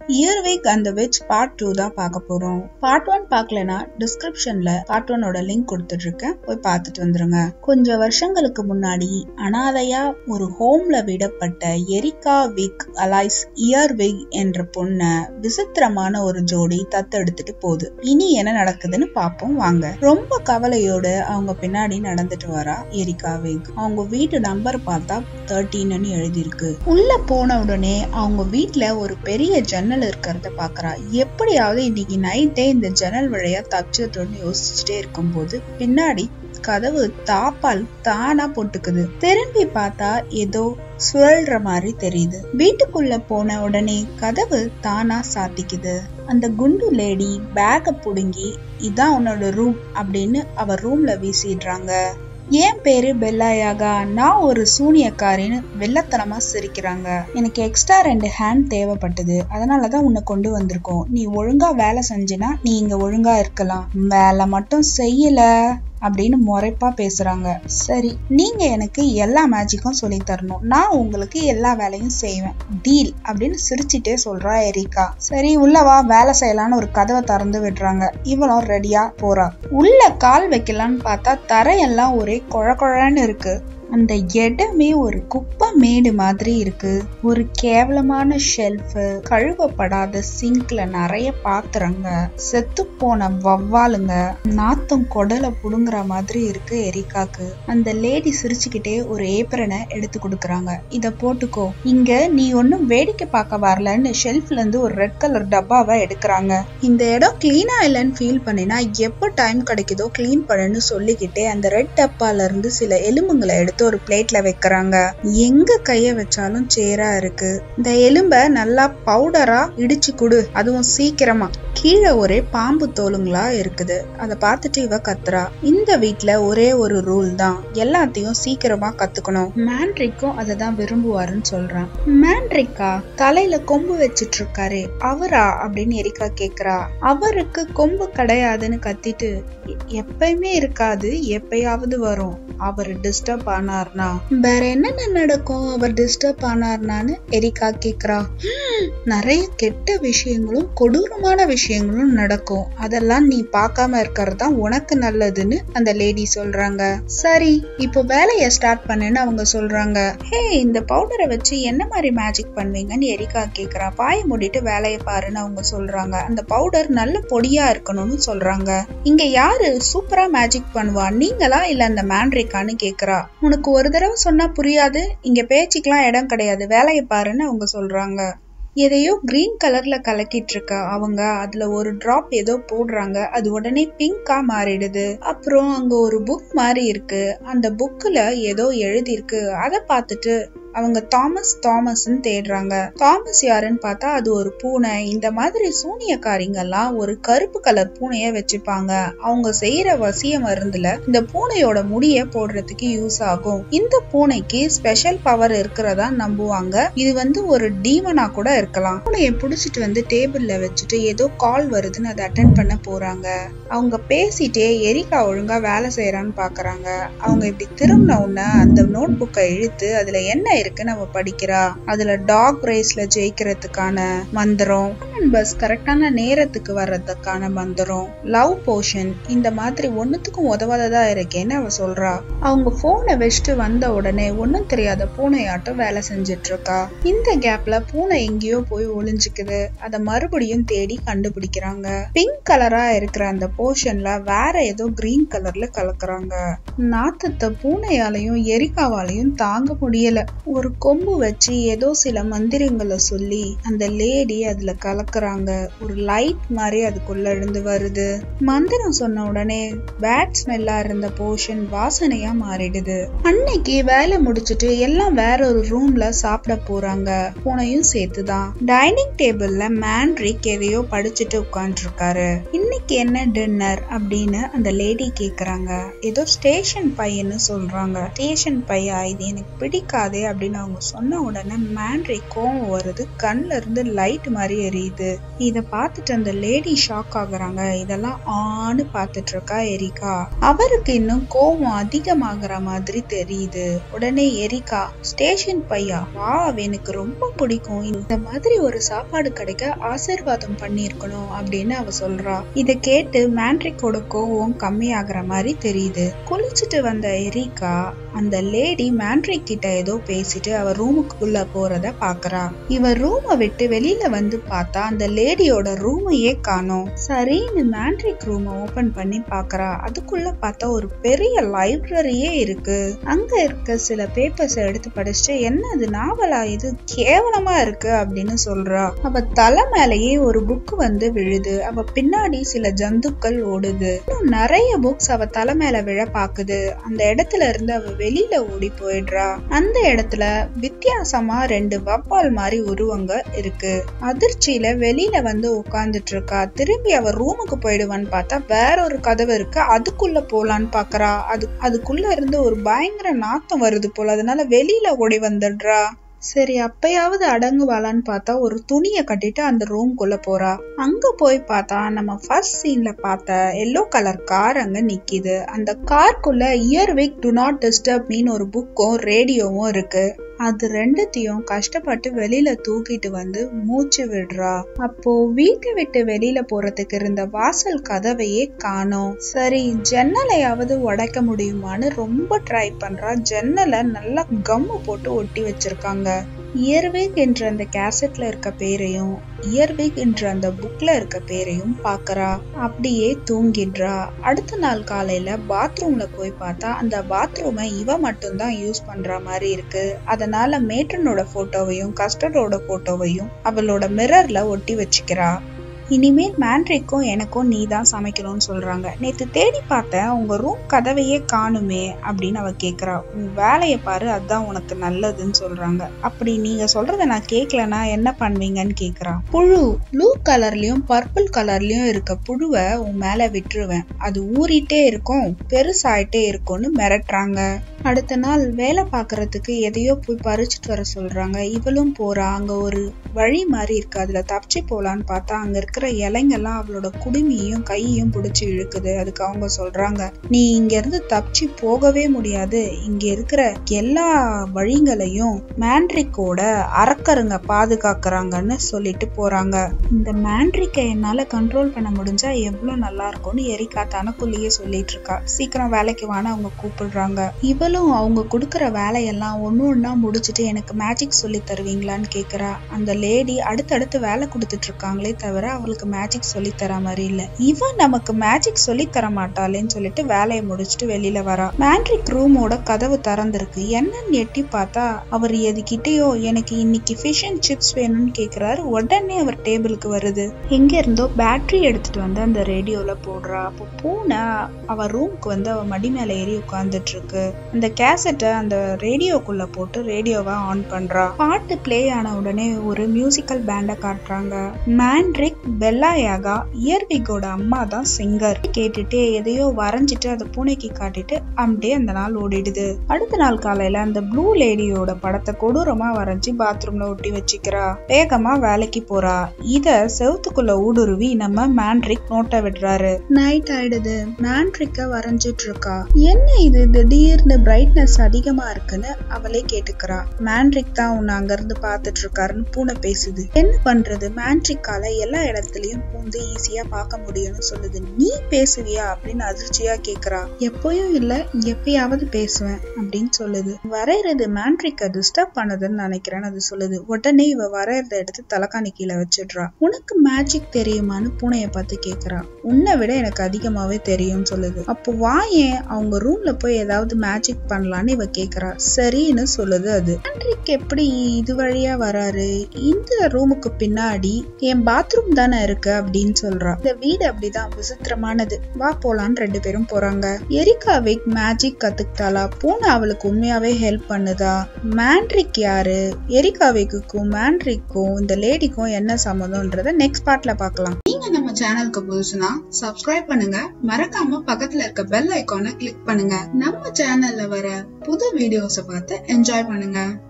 இயர்வேக் அந்த which part two தான் பார்க்க போறோம் பார்ட் ஒன் பார்க்கலனா டிஸ்கிரிப்ஷன்ல பார்ட் ஒன்னோட லிங்க் கொடுத்துட்டு இருக்கேன் போய் பார்த்துட்டு வந்துருங்க கொஞ்சம் வருஷங்களுக்கு முன்னாடி அனாதையா ஒரு ஹோம்ல விடப்பட்ட எரிகா விக் அலாய்ஸ் இயர்விக் என்ற பொண்ண விசித்திரமான ஒரு ஜோடி தத்தெடுத்துட்டு போகுது இனி என்ன நடக்குதுன்னு பார்ப்போம் வாங்க ரொம்ப கவலையோட அவங்க பின்னாடி நடந்துட்டு வரா எரிகா விக் அவங்க வீட்டு நம்பர் பார்த்தா தேர்ட்டீன்னு எழுதியிருக்கு உள்ள போன உடனே அவங்க வீட்ல ஒரு பெரிய ஜன்னல் இருக்கிறத பாக்குறா எப்படியாவது இன்னைக்கு நைட்டே இந்த ஜன்னல் வழியா தப்பிச்சிட்டோம்னு யோசிச்சுட்டே இருக்கும்போது பின்னாடி கதவு தாப்பால் தானா போட்டுக்குது திரும்பி பார்த்தா ஏதோ சுழல்ற மாதிரி தெரியுது வீட்டுக்குள்ள போன உடனே கதவு தானா சாத்திக்குது அந்த குண்டு லேடி பேக புடுங்கி இதான் உன்னோட ரூம் அப்படின்னு அவ ரூம்ல வீசிடுறாங்க என் பேரு பெல்லாயாகா நான் ஒரு சூனியக்காரின்னு வெள்ளத்தனமா சிரிக்கிறாங்க எனக்கு எக்ஸ்ட்ரா ரெண்டு ஹேண்ட் தேவைப்பட்டது அதனாலதான் உன்னை கொண்டு வந்திருக்கோம் நீ ஒழுங்கா வேலை செஞ்சினா நீ இங்க ஒழுங்கா இருக்கலாம் வேலை மட்டும் செய்யல அப்படின்னு முறைப்பா பேசுறாங்க சரி நீங்க எனக்கு எல்லா மேஜிக்கும் சொல்லி தரணும் நான் உங்களுக்கு எல்லா வேலையும் செய்வேன் டீல் அப்படின்னு சிரிச்சிட்டே சொல்றா எரிக்கா சரி உள்ளவா வேலை செய்யலான்னு ஒரு கதவை திறந்து விடுறாங்க இவளும் ரெடியா போறா உள்ள கால் வைக்கலான்னு பார்த்தா தரையெல்லாம் ஒரே குழ குழன்னு இருக்கு அந்த இடமே ஒரு குப்பை மேடு மாதிரி இருக்கு ஒரு கேவலமான ஷெல்ஃபு கழுவப்படாத சிங்க்ல நிறைய பாத்திரங்க செத்து போன வவ்வாலுங்க நாத்தம் கொடலை புடுங்குற மாதிரி இருக்கு எரிக்காக்கு அந்த லேடி சிரிச்சுக்கிட்டே ஒரு ஏப்ரனை எடுத்து கொடுக்குறாங்க இத போட்டுக்கோ இங்க நீ ஒன்னும் வேடிக்கை பார்க்க வரலன்னு ஷெல்ஃப்ல இருந்து ஒரு ரெட் கலர் டப்பாவை எடுக்கிறாங்க இந்த இடம் கிளீனா இல்லைன்னு ஃபீல் பண்ணினா எப்போ டைம் கிடைக்குதோ கிளீன் பண்ணுன்னு சொல்லிக்கிட்டே அந்த ரெட் டப்பால இருந்து சில எலும்புங்களை எடுத்து எடுத்து ஒரு பிளேட்ல வைக்கிறாங்க எங்க கைய வச்சாலும் சேரா இருக்கு இந்த எலும்ப நல்லா பவுடரா இடிச்சு குடு அதுவும் சீக்கிரமா கீழே ஒரே பாம்பு தோலுங்களா இருக்குது அதை பார்த்துட்டு இவ கத்துறா இந்த வீட்ல ஒரே ஒரு ரூல் தான் எல்லாத்தையும் சீக்கிரமா கத்துக்கணும் மேண்ட்ரிக்கும் அதை தான் விரும்புவாருன்னு சொல்றான் மேண்ட்ரிக்கா தலையில கொம்பு வச்சிட்டு இருக்காரு அவரா அப்படின்னு எரிக்கா கேக்குறா அவருக்கு கொம்பு கிடையாதுன்னு கத்திட்டு எப்பயுமே இருக்காது எப்பயாவது வரும் அவர் டிஸ்டர்ப் ஆனார்னா வேற என்னென்ன நடக்கும் அவர் டிஸ்டர்ப் ஆனார்னான்னு எரிக்கா கேக்குறா நிறைய கெட்ட விஷயங்களும் கொடூரமான விஷயங்களும் நடக்கும் அதெல்லாம் நீ பார்க்காம இருக்கிறது தான் உனக்கு நல்லதுன்னு அந்த லேடி சொல்றாங்க சரி இப்போ வேலைய ஸ்டார்ட் பண்ணுன்னு அவங்க சொல்றாங்க ஹே இந்த பவுடரை வச்சு என்ன மாதிரி மேஜிக் பண்ணுவீங்கன்னு எரிக்கா கேக்குறா பாய மூடிட்டு வேலையை பாருன்னு அவங்க சொல்றாங்க அந்த பவுடர் நல்ல பொடியா இருக்கணும்னு சொல்றாங்க இங்க யாரு சூப்பரா மேஜிக் பண்ணுவா நீங்களா இல்ல அந்த மேண்ட்ரிக்கான்னு கேக்குறா உனக்கு ஒரு தடவை சொன்னா புரியாது இங்க பேச்சுக்கெல்லாம் இடம் கிடையாது வேலையை பாருன்னு அவங்க சொல்றாங்க எதையோ கிரீன் கலர்ல கலக்கிட்டு இருக்க அவங்க அதுல ஒரு டிராப் ஏதோ போடுறாங்க அது உடனே பிங்கா மாறிடுது அப்புறம் அங்க ஒரு புக் மாதிரி இருக்கு அந்த புக்ல ஏதோ எழுதி இருக்கு அதை பார்த்துட்டு அவங்க தாமஸ் தாமஸ்ன்னு தேடுறாங்க தாமஸ் யாருன்னு பார்த்தா அது ஒரு பூனை இந்த மாதிரி சூனியக்காரிங்கெல்லாம் ஒரு கருப்பு கலர் பூனைய வச்சுப்பாங்க அவங்க செய்யற வசிய மருந்துல இந்த பூனையோட முடிய போடுறதுக்கு யூஸ் ஆகும் இந்த பூனைக்கு ஸ்பெஷல் பவர் இருக்கிறதா நம்புவாங்க இது வந்து ஒரு டீமனா கூட இருக்கலாம் பூனைய புடிச்சிட்டு வந்து டேபிள்ல வச்சுட்டு ஏதோ கால் வருதுன்னு அதை அட்டன் பண்ண போறாங்க அவங்க பேசிட்டே எரிக்கா ஒழுங்கா வேலை செய்யறான்னு பாக்குறாங்க அவங்க இப்படி திரும்பின உடனே அந்த நோட் புக்கை இழுத்து அதுல என்ன இருக்குன்னு அவ படிக்கிறா அதுல டாக் ரேஸ்ல ஜெயிக்கிறதுக்கான மந்திரம் பஸ் கரெக்டான நேரத்துக்கு வர்றதுக்கான மந்திரம் லவ் போஷன் இந்த மாதிரி ஒன்னுத்துக்கும் உதவாததா இருக்கேன்னு அவ சொல்றா அவங்க போனை வச்சுட்டு வந்த உடனே ஒன்னும் தெரியாத பூனையாட்டம் வேலை செஞ்சுட்டு இருக்கா இந்த கேப்ல பூனை எங்கேயோ போய் ஒளிஞ்சுக்குது அத மறுபடியும் தேடி கண்டுபிடிக்கிறாங்க பிங்க் கலரா இருக்கிற அந்த போர்ஷன்ல வேற ஏதோ கிரீன் கலர்ல கலக்குறாங்க நாத்தத்தை பூனையாலையும் எரிக்காவாலையும் தாங்க முடியல ஒரு கொம்பு வச்சு ஏதோ சில மந்திரங்களை சொல்லி அந்த லேடி அதுல கலக்குறாங்க ஒரு லைட் மாதிரி அதுக்குள்ள இருந்து வருது மந்திரம் சொன்ன உடனே பேட் ஸ்மெல்லா இருந்த போர்ஷன் வாசனையா மாறிடுது அன்னைக்கு வேலை முடிச்சிட்டு எல்லாம் வேற ஒரு ரூம்ல சாப்பிட போறாங்க பூனையும் சேர்த்துதான் டைனிங் டேபிள்ல மேண்ட்ரிக் எதையோ படிச்சுட்டு உட்காந்துருக்காரு இன்னைக்கு என்ன டின்னர் அப்படின்னு அந்த லேடி கேக்குறாங்க ஏதோ ஸ்டேஷன் பையன்னு சொல்றாங்க ஸ்டேஷன் பையா இது எனக்கு பிடிக்காதே அப்படின்னு அவங்க சொன்ன உடனே மேண்ட்ரிக் கோவம் வருது கண்ணுல இருந்து லைட் மாதிரி எரியுது தெரியுது இத பார்த்துட்டு அந்த லேடி ஷாக் ஆகுறாங்க இதெல்லாம் ஆன்னு பார்த்துட்டு இருக்கா எரிகா அவருக்கு இன்னும் கோவம் அதிகமாகிற மாதிரி தெரியுது உடனே எரிகா ஸ்டேஷன் பையா வா எனக்கு ரொம்ப பிடிக்கும் இந்த மாதிரி ஒரு சாப்பாடு கிடைக்க ஆசீர்வாதம் பண்ணியிருக்கணும் அப்படின்னு அவ சொல்றா இத கேட்டு மேண்ட்ரிக்கோட கோவம் கம்மியாகிற மாதிரி தெரியுது குளிச்சுட்டு வந்த எரிகா அந்த லேடி மேண்ட்ரிக் கிட்ட ஏதோ பேசிட்டு அவ ரூமுக்குள்ள போறத பாக்குறா இவ ரூமை விட்டு வெளியில வந்து பார்த்தா அந்த லேடியோட ரூமையே காணோம் சரின்னு மேண்ட்ரிக் ரூமை ஓபன் பண்ணி பாக்குறா அதுக்குள்ள பார்த்தா ஒரு பெரிய லைப்ரரியே இருக்கு அங்க இருக்க சில பேப்பர்ஸ் எடுத்து படிச்சுட்டு என்ன இது நாவலா இது கேவலமா இருக்கு அப்படின்னு சொல்றா அவ தலை மேலேயே ஒரு புக் வந்து விழுது அவ பின்னாடி சில ஜந்துக்கள் ஓடுது இன்னும் நிறைய புக்ஸ் அவ தலை மேல விழ பாக்குது அந்த இடத்துல இருந்து அவ வெளியில ஓடி போயிடுறா அந்த இடத்துல வித்தியாசமா ரெண்டு வவ்வால் மாதிரி உருவங்க இருக்கு அதிர்ச்சியில வெளியில வந்து உட்கார்ந்துட்டு இருக்கா திரும்பி அவ ரூமுக்கு போயிடுவான்னு பார்த்தா வேற ஒரு கதவு இருக்கு அதுக்குள்ள போலான்னு பாக்குறா அது அதுக்குள்ள இருந்து ஒரு பயங்கர நாத்தம் வருது போல அதனால வெளியில ஓடி வந்துடுறா சரி அப்பயாவது அடங்குவாளான்னு பார்த்தா ஒரு துணியை கட்டிட்டு அந்த ரூம்குள்ள போறா அங்க போய் பார்த்தா நம்ம ஃபர்ஸ்ட் சீன்ல பார்த்த எல்லோ கலர் கார் அங்க நிக்குது அந்த கார்க்குள்ள இயர்விக் டு நாட் டிஸ்டர்ப் மீன் ஒரு புக்கும் ரேடியோவும் இருக்கு அது ரெண்டுத்தையும் கஷ்டப்பட்டு வெளியில தூக்கிட்டு வந்து மூச்சு விடுறா அப்போ வீட்டை விட்டு வெளியில போறதுக்கு இருந்த வாசல் கதவையே காணோம் சரி ஜன்னலையாவது உடைக்க முடியுமான்னு ரொம்ப ட்ரை பண்றா ஜன்னலை நல்லா கம்மு போட்டு ஒட்டி வச்சிருக்காங்க இயர்வேக் என்ற அந்த கேசட்ல இருக்க பேரையும் இயர்வேக் என்ற அந்த புக்ல இருக்க பேரையும் பாக்குறா அப்படியே தூங்கிடுறா அடுத்த நாள் காலையில பாத்ரூம்ல போய் பார்த்தா அந்த பாத்ரூமை இவ மட்டும்தான் யூஸ் பண்ற மாதிரி இருக்கு அதனால மேட்ரனோட போட்டோவையும் கஸ்டர்டோட போட்டோவையும் அவளோட மிரர்ல ஒட்டி வச்சுக்கிறா இனிமேல் மேண்ட்ரிக்கும் எனக்கும் நீ தான் சமைக்கணும்னு சொல்றாங்க நேத்து தேடி பார்த்தேன் உங்க ரூம் கதவையே காணுமே அப்படின்னு அவ கேக்குறா உன் வேலையை பாரு அதான் உனக்கு நல்லதுன்னு சொல்றாங்க அப்படி நீங்க சொல்றத நான் கேட்கலனா என்ன பண்ணுவீங்கன்னு கேக்குறா புழு ப்ளூ கலர்லயும் பர்பிள் கலர்லயும் இருக்க புழுவை உன் மேல விட்டுருவேன் அது ஊறிட்டே இருக்கும் பெருசாயிட்டே இருக்கும்னு மிரட்டுறாங்க அடுத்த நாள் வேலை பார்க்கறதுக்கு எதையோ போய் பறிச்சுட்டு வர சொல்றாங்க இவளும் போறா அங்க ஒரு வழி மாதிரி இருக்கு அதுல தப்பிச்சு போலான்னு பார்த்தா அங்க இருக்கிற இலைங்கெல்லாம் அவளோட குடுமியையும் கையையும் பிடிச்சி இழுக்குது அதுக்கு அவங்க சொல்றாங்க நீ இங்க இருந்து தப்பிச்சு போகவே முடியாது இங்க இருக்கிற எல்லா வழிகளையும் மேண்ட்ரிக்கோட அரக்கருங்க பாதுகாக்கிறாங்கன்னு சொல்லிட்டு போறாங்க இந்த மேண்ட்ரிக்கை என்னால கண்ட்ரோல் பண்ண முடிஞ்சா எவ்வளவு நல்லா இருக்கும்னு எரிக்கா தனக்குள்ளேயே சொல்லிட்டு இருக்கா சீக்கிரம் வேலைக்கு வான்னு அவங்க கூப்பிடுறாங்க இவளும் அவங்க கொடுக்குற வேலையெல்லாம் ஒன்னு ஒன்னா முடிச்சுட்டு எனக்கு மேஜிக் சொல்லி தருவீங்களான்னு கேக்குறா அந்த லேடி அடுத்தடுத்து வேலை கொடுத்துட்டு இருக்காங்களே தவிர அவளுக்கு மேஜிக் சொல்லி தர மாதிரி இல்ல இவன் நமக்கு மேஜிக் சொல்லி தர மாட்டாளேன்னு சொல்லிட்டு வேலையை முடிச்சுட்டு வெளியில வரா மேண்ட்ரிக் ரூமோட கதவு திறந்திருக்கு என்னன்னு எட்டி பார்த்தா அவர் எதுகிட்டயோ எனக்கு இன்னைக்கு ஃபிஷ் அண்ட் சிப்ஸ் வேணும்னு கேக்குறாரு உடனே அவர் டேபிளுக்கு வருது எங்க இருந்தோ பேட்டரி எடுத்துட்டு வந்து அந்த ரேடியோல போடுறா அப்போ பூனை அவ ரூம்க்கு வந்து அவ மடி மேல ஏறி உட்கார்ந்துட்டு இருக்கு அந்த கேசட்டை அந்த ரேடியோக்குள்ள போட்டு ரேடியோவை ஆன் பண்றா பாட்டு பிளே ஆன உடனே ஒரு மியூசிக்கல் பேண்ட காட்டுறாங்க மேண்ட்ரிக் பெல்லாயாகா இயர்விகோட அம்மா தான் சிங்கர் கேட்டுட்டு எதையோ வரைஞ்சிட்டு அதை பூனைக்கு காட்டிட்டு அப்படியே அந்த நாள் ஓடிடுது அடுத்த நாள் காலையில அந்த ப்ளூ லேடியோட படத்தை கொடூரமா வரைஞ்சி பாத்ரூம்ல ஒட்டி வச்சுக்கிறா வேகமா வேலைக்கு போறா இத செவுத்துக்குள்ள ஊடுருவி நம்ம மேண்ட்ரிக் நோட்ட விடுறாரு நைட் ஆயிடுது மேண்ட்ரிக்க வரைஞ்சிட்டு இருக்கா என்ன இது திடீர்னு பிரைட்னஸ் அதிகமா இருக்குன்னு அவளே கேட்டுக்கிறா மேண்ட்ரிக் தான் உன்னை அங்க இருந்து பாத்துட்டு இருக்காருன்னு பூனை பேசுது என்ன பண்றது மேண்ட்ரிக்கால எல்லா இடத்துலயும் பூந்து ஈஸியா பார்க்க முடியும்னு சொல்லுது நீ பேசுவியா அப்படின்னு அதிர்ச்சியா கேக்குறா எப்பயும் இல்ல எப்பயாவது பேசுவேன் அப்படின்னு சொல்லுது வரையறது மேண்ட்ரிக்க டிஸ்டர்ப் பண்ணதுன்னு நினைக்கிறேன்னு அது சொல்லுது உடனே இவ வரையறத எடுத்து தலைக்காணி கீழே வச்சிடுறா உனக்கு மேஜிக் தெரியுமான்னு பூனைய பார்த்து கேக்குறா உன்னை விட எனக்கு அதிகமாவே தெரியும்னு சொல்லுது அப்போ வாயேன் அவங்க ரூம்ல போய் ஏதாவது மேஜிக் பண்ணலான்னு இவ கேக்குறா சரின்னு சொல்லுது அது மேண்ட்ரிக் எப்படி இது வழியா வராரு இந்த ரூமுக்கு பின்னாடி என் பாத்ரூம் தானே இருக்கு அப்படின்னு சொல்றா இந்த வீடு அப்படிதான் விசித்திரமானது வா போலான்னு ரெண்டு பேரும் போறாங்க எரிகாவிக் மேஜிக் கத்துக்கிட்டாளா பூனை அவளுக்கு உண்மையாவே ஹெல்ப் பண்ணுதா மேண்ட்ரிக் யாரு எரிகாவிக்கும் மேண்ட்ரிக்கும் இந்த லேடிக்கும் என்ன சம்மதம்ன்றத நெக்ஸ்ட் பார்ட்ல பார்க்கலாம் நீங்க நம்ம சேனலுக்கு புதுசுனா சப்ஸ்கிரைப் பண்ணுங்க மறக்காம பக்கத்துல இருக்க பெல் ஐகானை கிளிக் பண்ணுங்க நம்ம சேனல்ல வர புது வீடியோஸை பார்த்து என்ஜாய் பண்ணுங்க